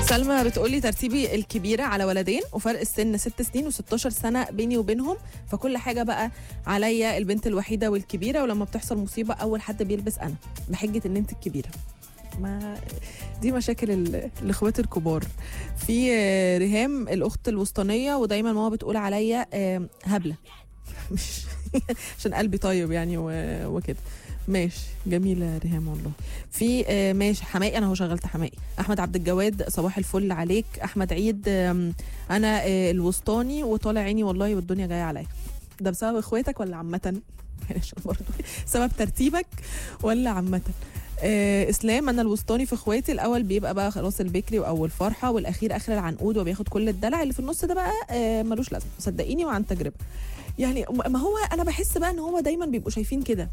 سلمى بتقولي ترتيبي الكبيرة على ولدين وفرق السن ست سنين و16 سنة بيني وبينهم فكل حاجة بقى عليا البنت الوحيدة والكبيرة ولما بتحصل مصيبة أول حد بيلبس أنا بحجة إن أنت الكبيرة ما دي مشاكل ال- الاخوات الكبار في آه، ريهام الاخت الوسطانيه ودايما ماما بتقول عليا آه، هبله مش عشان قلبي طيب يعني و- وكده ماشي جميلة ريهام والله في آه، ماشي حمائي انا هو شغلت حمائي احمد عبد الجواد صباح الفل عليك احمد عيد آم، انا آه، الوسطاني وطالع عيني والله والدنيا جايه عليا ده بسبب اخواتك ولا عامه عشان برضه سبب ترتيبك ولا عامه آه اسلام انا الوسطاني في اخواتي الاول بيبقى بقى خلاص البكري واول فرحه والاخير اخر العنقود وبياخد كل الدلع اللي في النص ده بقى آه ملوش لازمه صدقيني وعن تجربه يعني ما هو انا بحس بقى ان هو دايما بيبقوا شايفين كده